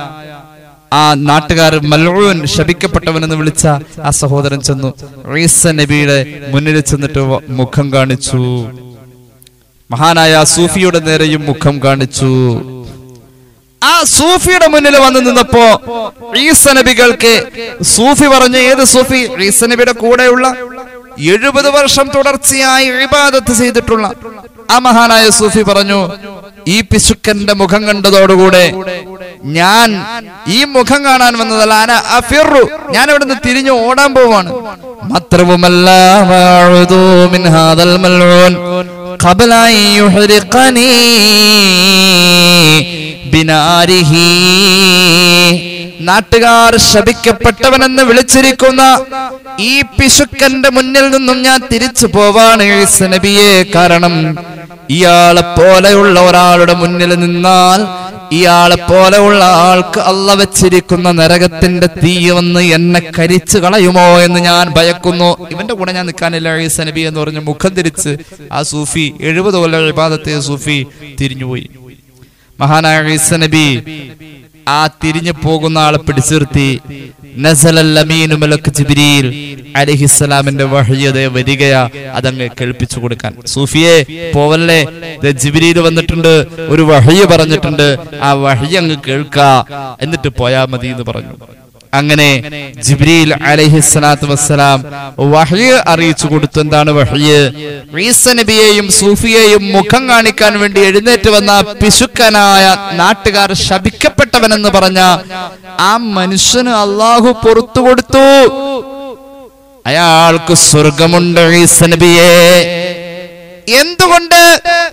ആ നാട്ടുകാർ മൽഊൻ ശപിക്കപ്പെട്ടവനെന്ന് വിളിച്ച ആ സഹോദരൻ ചെന്നു ഈസ നബിയുടെ മുന്നിൽ ചെന്നിട്ട് വ- മുഖം കാണിച്ചു മഹാനായ ആ സൂഫിയുടെ നേരെയും മുഖം കാണിച്ചു ആ സൂഫിയുടെ മുന്നിൽ വന്ന് നിന്നപ്പോ ഈസ നബികൾക്ക് സൂഫി പറഞ്ഞു ഏത് സൂഫി ഈസ നബിയുടെ കൂടെയുള്ള എഴുപത് വർഷം തുടർച്ചയായി ഇബാദത്ത് ചെയ്തിട്ടുള്ള ആ മഹാനായ സൂഫി പറഞ്ഞു ഈ പിശുക്കന്റെ മുഖം കണ്ടതോടുകൂടെ ഞാൻ ഈ മുഖം കാണാൻ വന്നതല്ല അന അഫിറു ഞാൻ ഇവിടുന്ന് തിരിഞ്ഞു ഓടാൻ പോവാണ് മാത്രവുമല്ല വഅഉദു മിൻ ഹാദൽ മൽഊൻ ഖബല അൻ യുഹ്രിഖനി ബിനാരിഹി നാട്ടുകാർ ശപിക്കപ്പെട്ടവനെന്ന് വിളിച്ചിരിക്കുന്ന ഈ പിശുക്കന്റെ മുന്നിൽ നിന്നും ഞാൻ തിരിച്ചു പോവാണ് ഈസ നബിയെ കാരണം ഇയാളെ പോലെയുള്ള ഒരാളുടെ മുന്നിൽ നിന്നാൽ ഇയാളെ പോലെയുള്ള ആൾക്ക് അല്ല വെച്ചിരിക്കുന്ന നരകത്തിന്റെ തീ വന്ന് എന്നെ കരിച്ചു കളയുമോ എന്ന് ഞാൻ ഭയക്കുന്നു ഇവന്റെ കൂടെ ഞാൻ നിൽക്കാനില്ല ഈസ നബി എന്ന് പറഞ്ഞ് മുഖം തിരിച്ച് ആ സൂഫി എഴുപത് കൊല്ലം വിവാദത്തെ സൂഫി തിരിഞ്ഞുപോയി മഹാനായ ഈസ നബി ആ തിരിഞ്ഞു പോകുന്ന ആളെ പിടിച്ചു നിർത്തി നസലൽ അമീനു മലക്ക് ജിബ്രീൽ അലൈഹിസ്സലാമിന്റെ വഹയ്യത വരികയാ അതങ്ങ് കേൾപ്പിച്ചു കൊടുക്കാൻ സൂഫിയെ പോവല്ലേ ദേ ജിബ്രീൽ വന്നിട്ടുണ്ട് ഒരു വഹയ്യ പറഞ്ഞിട്ടുണ്ട് ആ വഹയ്യ അങ്ങ് കേൾക്ക എന്നിട്ട് പോയാ മതി എന്ന് പറഞ്ഞു അങ്ങനെ ജിബ്രീൽ അലൈഹിസ്സലാത്തു വസ്സലാം വഹ്യ അറിയിച്ചു കൊടുത്തു എന്താണ് വഹ്യ് ഈസ നബിയെയും സൂഫിയെയും മുഖം കാണിക്കാൻ വേണ്ടി എഴുന്നേറ്റ് വന്ന പിശുക്കനായ നാട്ടുകാർ ശപിക്കപ്പെട്ടവനെന്ന് പറഞ്ഞ ആ മനുഷ്യന് അള്ളാഹു പുറത്തു കൊടുത്തു അയാൾക്ക് സ്വർഗമുണ്ട് ഈസ നബിയെ എന്തുകൊണ്ട്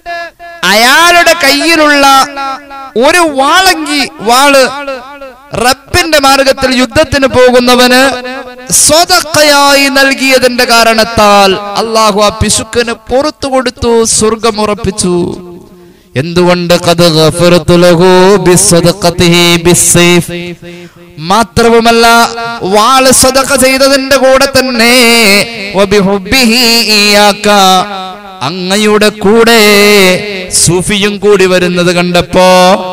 അയാളുടെ കയ്യിലുള്ള ഒരു വാളങ്കി വാള് റബ്ബിന്റെ മാർഗത്തിൽ യുദ്ധത്തിന് പോകുന്നവന് സ്വതക്കയായി നൽകിയതിന്റെ കാരണത്താൽ അള്ളാഹു ആ പിശുക്കന് പുറത്തു കൊടുത്തു സ്വർഗം ഉറപ്പിച്ചു എന്തുകൊണ്ട് ഖദ് ഗഫറതു ലഹു ബിസ്സദഖതിഹി ബിസ്സൈഫ് മാത്രവുമല്ല വാള് സദഖ ചെയ്തതിന്റെ കൂടെ തന്നെ വബിഹുബ്ബിഹി ഇയാക അങ്ങയുടെ കൂടെ സൂഫിയും കൂടി വരുന്നത് കണ്ടപ്പോ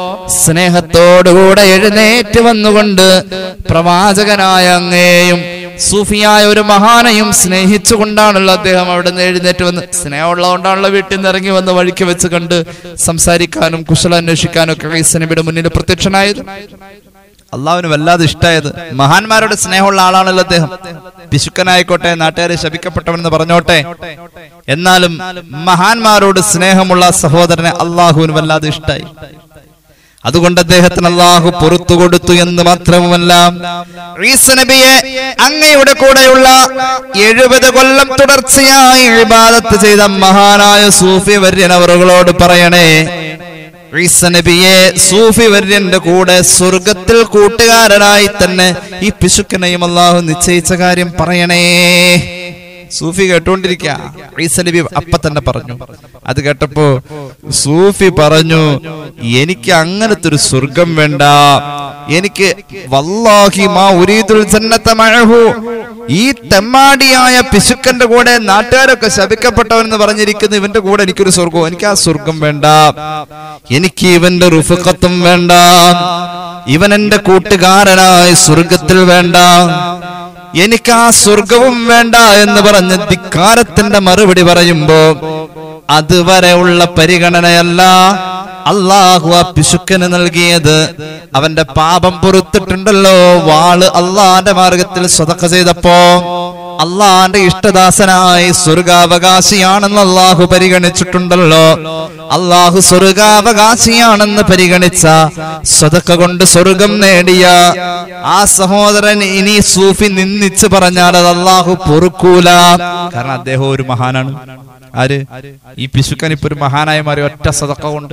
സ്നേഹത്തോടുകൂടെ എഴുന്നേറ്റ് വന്നുകൊണ്ട് പ്രവാചകനായ അങ്ങയെയും സൂഫിയായ ഒരു മഹാനെയും സ്നേഹിച്ചുകൊണ്ടാണല്ലോ അദ്ദേഹം അവിടെ നിന്ന് എഴുന്നേറ്റ് വന്ന് സ്നേഹമുള്ളതുകൊണ്ടാണല്ലോ വീട്ടിൽ നിന്ന് ഇറങ്ങി വന്ന് വഴിക്ക് വെച്ച് കണ്ട് സംസാരിക്കാനും കുശല അന്വേഷിക്കാനും ഒക്കെ ഈസനബിയുടെ മുന്നിൽ പ്രത്യക്ഷനായത് അള്ളാഹുവിന് വല്ലാതെ ഇഷ്ടായത് മഹാന്മാരുടെ സ്നേഹമുള്ള ആളാണല്ലോ അദ്ദേഹം പിശുക്കനായിക്കോട്ടെ നാട്ടുകാരെ ശപിക്കപ്പെട്ടവനെന്ന് പറഞ്ഞോട്ടെ എന്നാലും മഹാന്മാരോട് സ്നേഹമുള്ള സഹോദരനെ അള്ളാഹുവിന് വല്ലാതെ ഇഷ്ടായി അതുകൊണ്ട് അദ്ദേഹത്തിന് അള്ളാഹു പുറത്തു കൊടുത്തു എന്ന് മാത്രവുമല്ല ഈസ നബിയെ അങ്ങയുടെ കൂടെയുള്ള എഴുപത് കൊല്ലം തുടർച്ചയായി ഇബാദത്ത് ചെയ്ത മഹാനായ സൂഫി വര്യൻ അവറുകളോട് പറയണേ ഈസ നബിയെ സൂഫി വര്യന്റെ കൂടെ സ്വർഗത്തിൽ കൂട്ടുകാരനായി തന്നെ ഈ പിശുക്കനെയും അള്ളാഹു നിശ്ചയിച്ച കാര്യം പറയണേ സൂഫി കേട്ടോണ്ടിരിക്ക ഈസ നബി അപ്പ തന്നെ പറഞ്ഞു അത് കേട്ടപ്പോ സൂഫി പറഞ്ഞു എനിക്ക് അങ്ങനത്തെ ഒരു സ്വർഗം വേണ്ട എനിക്ക് വല്ലാഹി മാ ഉരീദുൽ ജന്നത മഅഹു ഈ തെമ്മാടിയായ പിശുക്കന്റെ കൂടെ നാട്ടുകാരൊക്കെ ശപിക്കപ്പെട്ടവൻ എന്ന് പറഞ്ഞിരിക്കുന്ന ഇവന്റെ കൂടെ എനിക്കൊരു സ്വർഗവും എനിക്ക് ആ സ്വർഗം വേണ്ട എനിക്ക് ഇവന്റെ റുഫക്കത്തും വേണ്ട ഇവൻ എന്റെ കൂട്ടുകാരനായി സ്വർഗത്തിൽ വേണ്ട എനിക്ക് ആ സ്വർഗവും വേണ്ട എന്ന് പറഞ്ഞ് ധിക്കാരത്തിന്റെ മറുപടി പറയുമ്പോ അതുവരെ ഉള്ള പരിഗണനയല്ല അള്ളാഹു ആ പിശുക്കന് നൽകിയത് അവന്റെ പാപം പൊറുത്തിട്ടുണ്ടല്ലോ വാള് അള്ളാന്റെ മാർഗത്തിൽ സ്വതക്ക ചെയ്തപ്പോ അള്ളാന്റെ ഇഷ്ടദാസനായി സ്വർഗാവകാശിയാണെന്ന് അള്ളാഹു പരിഗണിച്ചിട്ടുണ്ടല്ലോ അള്ളാഹു സ്വർഗാവകാശിയാണെന്ന് പരിഗണിച്ച സ്വതക്ക കൊണ്ട് സ്വർഗം നേടിയ ആ സഹോദരൻ ഇനി സൂഫി നിന്നിച്ച് പറഞ്ഞാൽ അത് അള്ളാഹു പൊറുക്കൂല കാരണം അദ്ദേഹം ഒരു മഹാനാണ് ആര് ഈ പിശുക്കൻ ഇപ്പൊ ഒരു മഹാനായ മാറി ഒറ്റ സതക്ക കൊണ്ട്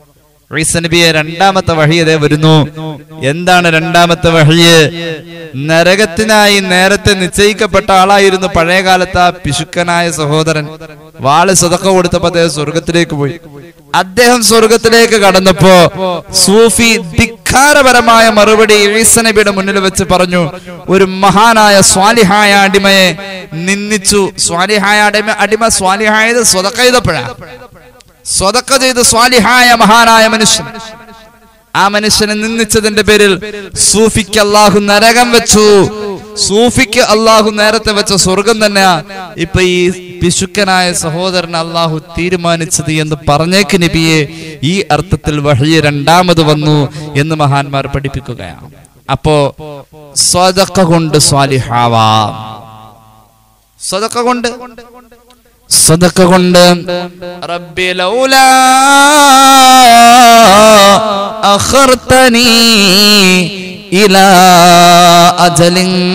ഈസ നബിയെ രണ്ടാമത്തെ വഴിയതേ വരുന്നു എന്താണ് രണ്ടാമത്തെ വഴിയ് നരകത്തിനായി നേരത്തെ നിശ്ചയിക്കപ്പെട്ട ആളായിരുന്നു പഴയ കാലത്ത് ആ പിശുക്കനായ സഹോദരൻ വാള് സ്വതക്ക കൊടുത്തപ്പോ അദ്ദേഹം സ്വർഗത്തിലേക്ക് പോയി അദ്ദേഹം സ്വർഗത്തിലേക്ക് കടന്നപ്പോ സൂഫി ധിക്കാരപരമായ മറുപടി ഈസ നബിയുടെ മുന്നിൽ വെച്ച് പറഞ്ഞു ഒരു മഹാനായ സ്വാലിഹായ അടിമയെ നിന്ദിച്ചു സ്വാലിഹായ അടിമ അടിമ സ്വാലിഹായത് സ്വതക്ക ചെയ്തപ്പോഴാ സ്വതക്ക ചെയ്ത് സ്വാലിഹായ മഹാനായ മനുഷ്യൻ ആ മനുഷ്യനെ നിന്ദിച്ചതിന്റെ പേരിൽ സൂഫിക്ക് അള്ളാഹു നരകം വെച്ചു സൂഫിക്ക് അള്ളാഹു നേരത്തെ വെച്ച സ്വർഗം തന്നെയാ ഇപ്പൊ ഈ പിശുക്കനായ സഹോദരൻ അള്ളാഹു തീരുമാനിച്ചത് എന്ന് പറഞ്ഞേക്ക് നബിയെ ഈ അർത്ഥത്തിൽ വഴിയ രണ്ടാമത് വന്നു എന്ന് മഹാന്മാർ പഠിപ്പിക്കുകയാണ് അപ്പോ സ്വതക്ക കൊണ്ട് സ്വാലിഹാവാം സ്വതക്ക കൊണ്ട് صدق കൊണ്ട് ربي لولا أخرتني إلى أجل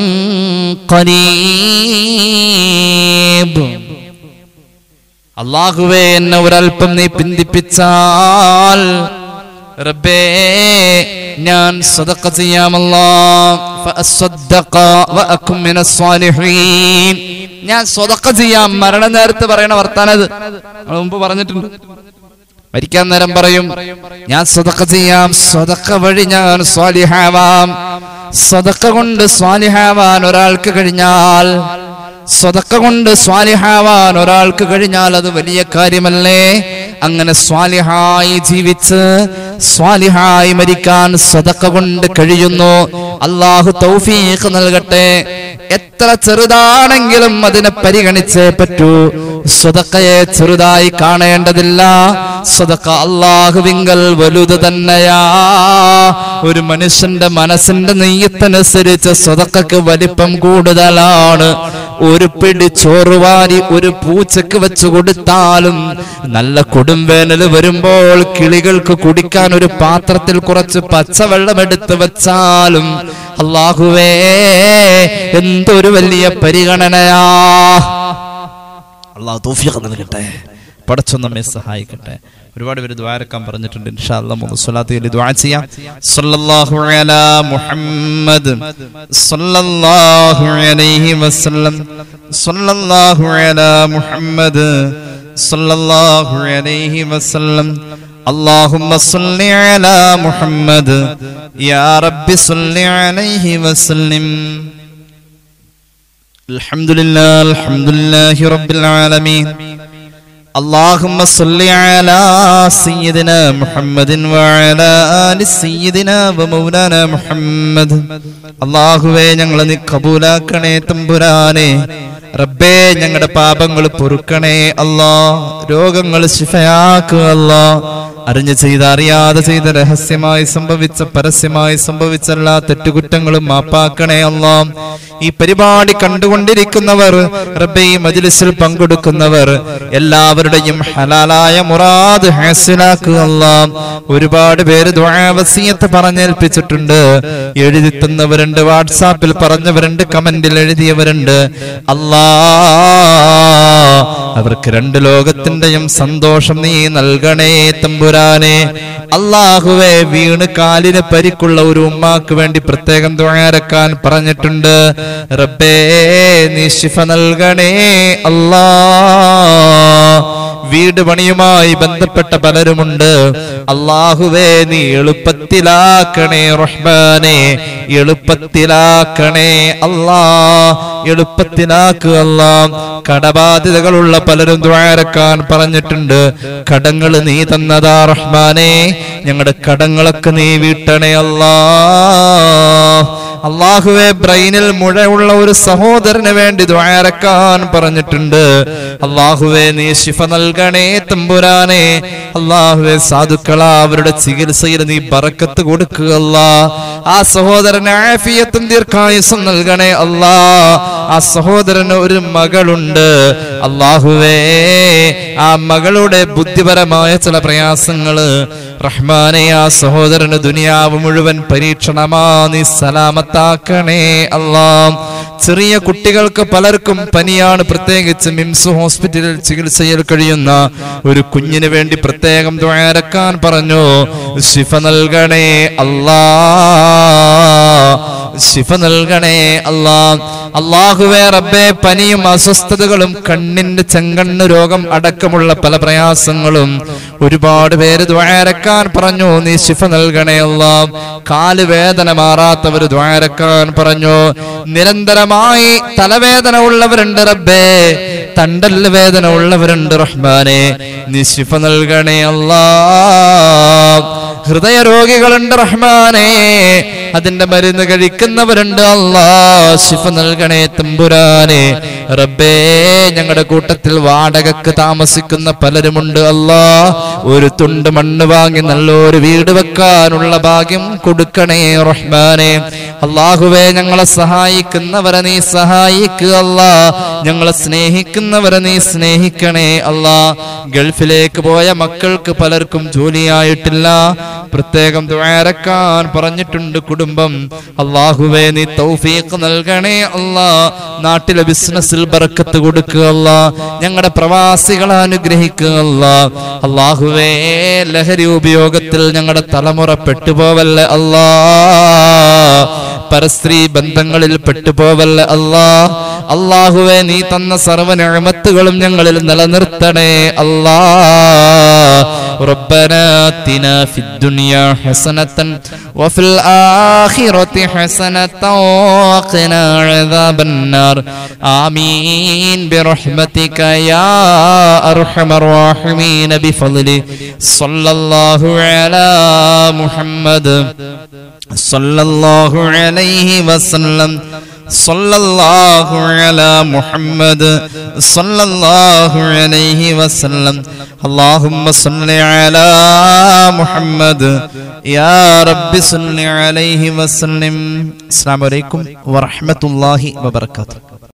قريب അള്ളാഹുവേ എന്നെ ഒരല്പം നീ പിന്തിപ്പിച്ചാൽ റബ്ബേ ഞാൻ സദഖ ചെയ്യാമല്ലോ ഫഅസ്സദ്ദഖ വഅകും മിനസ് സ്വാലിഹീൻ ഞാൻ സ്വതക്ക ചെയ്യാം മരണ നേരത്ത് പറയണ വർത്താനത് നമ്മൾ മുമ്പ് പറഞ്ഞിട്ടുണ്ട് മരിക്കാൻ നേരം പറയും ഞാൻ സ്വതക്ക ചെയ്യാം സ്വതക്ക വഴി ഞാൻ സ്വാലിഹാവാം സ്വതക്ക കൊണ്ട് സ്വാലിഹാവാൻ ഒരാൾക്ക് കഴിഞ്ഞാൽ സ്വതക്ക കൊണ്ട് സ്വാലിഹാവാൻ ഒരാൾക്ക് കഴിഞ്ഞാൽ അത് വലിയ കാര്യമല്ലേ അങ്ങനെ സ്വാലിഹായി ജീവിച്ച് സ്വാലിഹായി മരിക്കാൻ സ്വതക്ക കൊണ്ട് കഴിയുന്നു അള്ളാഹു തൗഫീഖ് നൽകട്ടെ എത്ര ചെറുതാണെങ്കിലും അതിനെ പരിഗണിച്ചേ പറ്റൂ സ്വതക്കയെ ചെറുതായി കാണേണ്ടതില്ല സ്വതക്ക അള്ളാഹുവിങ്കൽ വലുത് തന്നെയാ ഒരു മനുഷ്യന്റെ മനസ്സിന്റെ നെയ്യത്തനുസരിച്ച് സ്വതക്കക്ക് വലിപ്പം കൂടുതലാണ് ഒരു പിടി ചോറുവാരി ഒരു പൂച്ചക്ക് വെച്ച് കൊടുത്താലും നല്ല കൊടുംവേനൽ വരുമ്പോൾ കിളികൾക്ക് കുടിക്കാൻ ഒരു പാത്രത്തിൽ കുറച്ച് പച്ചവെള്ളം എടുത്ത് വെച്ചാലും അള്ളാഹുവേ എന്തൊരു വലിയ പരിഗണനയാ അള്ളാഹു തൗഫീഖ് നൽകട്ടെ പടച്ചു നമ്മെ സഹായിക്കട്ടെ ഒരുപാട് പേര് ദ്വാരക്കാൻ പറഞ്ഞിട്ടുണ്ട് ഇൻഷാ അല്ലാഹ് മൂന്ന് സ്വലാത്ത് ചൊല്ലി ദുആ ചെയ്യാം സല്ലല്ലാഹു അലാ മുഹമ്മദ് സല്ലല്ലാഹു അലൈഹി വസല്ലം സല്ലല്ലാഹു അലാ മുഹമ്മദ് സല്ലല്ലാഹു അലൈഹി വസല്ലം اللهم صل على محمد يا رب صل عليه وسلم الحمد لله الحمد لله رب العالمين اللهم صل على سيدنا محمد وعلى آل سيدنا ومولانا محمد അള്ളാഹുവേ ഞങ്ങളെ നീ കബൂലാക്കണേ തമ്പുരാനെ റബ്ബേ ഞങ്ങളുടെ പാപങ്ങൾ പൊറുക്കണേ അല്ലാ രോഗങ്ങൾ ശിഫയാക്കുക അല്ലാ അറിഞ്ഞ് ചെയ്ത അറിയാതെ ചെയ്ത രഹസ്യമായി സംഭവിച്ച പരസ്യമായി സംഭവിച്ച എല്ലാ തെറ്റുകുറ്റങ്ങളും മാപ്പാക്കണേ അല്ലാ ഈ പരിപാടി കണ്ടുകൊണ്ടിരിക്കുന്നവർ റബ്ബെ ഈ മജ്ലിസിൽ പങ്കെടുക്കുന്നവർ എല്ലാവരുടെയും ഹലാലായ മുറാദ് ഹാസിലാക്കുക അല്ലാ ഒരുപാട് പേര് ദ്വാവസീയത്ത് പറഞ്ഞേൽപ്പിച്ചിട്ടുണ്ട് എഴുതി തന്നവരുണ്ട് വാട്സാപ്പിൽ പറഞ്ഞവരുണ്ട് കമന്റിൽ എഴുതിയവരുണ്ട് അല്ലാ അവർക്ക് രണ്ട് ലോകത്തിന്റെയും സന്തോഷം നീ നൽകണേ തമ്പുരാനെ അള്ളാഹുവെ വീണ് കാലിന് പരിക്കുള്ള ഒരു ഉമ്മാക്ക് വേണ്ടി പ്രത്യേകം തുഴയാരക്കാൻ പറഞ്ഞിട്ടുണ്ട് റബ്ബേ നീ ശിഫ നൽകണേ അല്ലാ വീട് പണിയുമായി ബന്ധപ്പെട്ട പലരുമുണ്ട് അള്ളാഹുവേ നീ എളുപ്പത്തിലാക്കണേ റഹ്മാനെ എളുപ്പത്തിലാക്കണേ അല്ലാ എളുപ്പത്തിലാക്കുക അല്ലാ കടബാധ്യതകളുള്ള പലരും ദ്വാരക്കാൻ പറഞ്ഞിട്ടുണ്ട് കടങ്ങൾ നീ തന്നതാ റഹ്മാനെ ഞങ്ങളുടെ കടങ്ങളൊക്കെ നീ വീട്ടണേ അല്ലാ അള്ളാഹുവെ ബ്രെയിനിൽ മുഴയുള്ള ഒരു സഹോദരന് വേണ്ടി ദ്വാരക്കാൻ പറഞ്ഞിട്ടുണ്ട് അള്ളാഹുവെ നീ ശിഫ നൽകണേ തമ്പുരാനെ അള്ളാഹുവെ സാധുക്കള അവരുടെ ചികിത്സയിൽ നീ ബറക്കത്ത് കൊടുക്കുക അല്ലാ ആ സഹോദരന് ആഫിയത്തും ദീർഘായുസം നൽകണേ അല്ലാ ആ സഹോദരന് ഒരു മകളുണ്ട് അള്ളാഹുവേ ആ മകളുടെ ബുദ്ധിപരമായ ചില പ്രയാസങ്ങള് റഹ്മാനെ ആ സഹോദരന് ദുനിയാവ് മുഴുവൻ പരീക്ഷണമാ നീ സലാമത്താക്കണേ അല്ലാ ചെറിയ കുട്ടികൾക്ക് പലർക്കും പനിയാണ് പ്രത്യേകിച്ച് മിംസ് ഹോസ്പിറ്റലിൽ ചികിത്സയിൽ കഴിയുന്ന ഒരു കുഞ്ഞിന് വേണ്ടി പ്രത്യേകം ദ്വാരക്കാൻ പറഞ്ഞു ശിഫ നൽകണേ അല്ലാ ശിഫ നൽകണേ അല്ലാ അള്ളാഹുവേ റബ്ബേ പനിയും അസ്വസ്ഥതകളും കണ്ണിന്റെ ചെങ്കണ്ണ് രോഗം അടക്കമുള്ള പല പ്രയാസങ്ങളും ഒരുപാട് പേര് ദ്വാരക്കാൻ പറഞ്ഞു നീ ശിഫ നൽകണേ അല്ലാ കാല് വേദന മാറാത്തവർ ദ്വാരക്കാൻ പറഞ്ഞു നിരന്തരമായി തലവേദന ഉള്ളവരുണ്ട് റബ്ബേ തണ്ടല് വേദന ഉള്ളവരുണ്ട് റഹ്മാനെ നീ ശിഫ നൽകണേ അല്ലാ ഹൃദയ രോഗികളുണ്ട് റഹ്മാനെ അതിന്റെ മരുന്ന് കഴിക്കുന്നവരുണ്ട് അല്ലാ ശിഫ നൽകണേ തമ്പുരാനെ റബ്ബേ ഞങ്ങളുടെ കൂട്ടത്തിൽ വാടകക്ക് താമസിക്കുന്ന പലരുമുണ്ട് അല്ലാ ഒരു തുണ്ട് മണ്ണ് വാങ്ങി നല്ലൊരു വീട് വെക്കാനുള്ള ഭാഗ്യം കൊടുക്കണേ റഹ്മാനെ അള്ളാഹുവേ ഞങ്ങളെ സഹായിക്കുന്നവരെ നീ സഹായിക്കുക അല്ലാ ഞങ്ങളെ സ്നേഹിക്കുന്നവരെ നീ സ്നേഹിക്കണേ അല്ലാ ഗൾഫിലേക്ക് പോയ മക്കൾക്ക് പലർക്കും ജോലിയായിട്ടില്ല പ്രത്യേകം ദ്വാരക്കാൻ പറഞ്ഞിട്ടുണ്ട് കുടുംബം അള്ളാഹുവേ നീ തൗഫീഖ് നൽകണേ അല്ലാ നാട്ടിലെ ബിസിനസ്സിൽ ബറക്കത്ത് കൊടുക്കുക അല്ലാ ഞങ്ങളുടെ പ്രവാസികളെ അനുഗ്രഹിക്കുക അല്ലാ അള്ളാഹുവേ ലഹരി ഉപയോഗത്തിൽ ഞങ്ങളുടെ തലമുറ പെട്ടുപോവല്ലേ അല്ലാ പരസ്ത്രീ ബന്ധങ്ങളിൽ പെട്ടുപോവല്ല അല്ലാ അള്ളാഹുവെ നീ തന്ന സർവ്വ നിഅമത്തുകളും ഞങ്ങളിൽ നിലനിർത്തണേ അല്ലാ ربنا آتنا في الدنيا حسنة وفي الآخرة حسنة وقنا عذاب النار آمين برحمتك يا أرحم الراحمين بفضله صلى الله على محمد صلى الله عليه وسلم صلى الله على محمد صلى الله عليه وسلم اللهم صل على محمد يا رب صل عليه وسلم السلام عليكم ورحمة الله وبركاته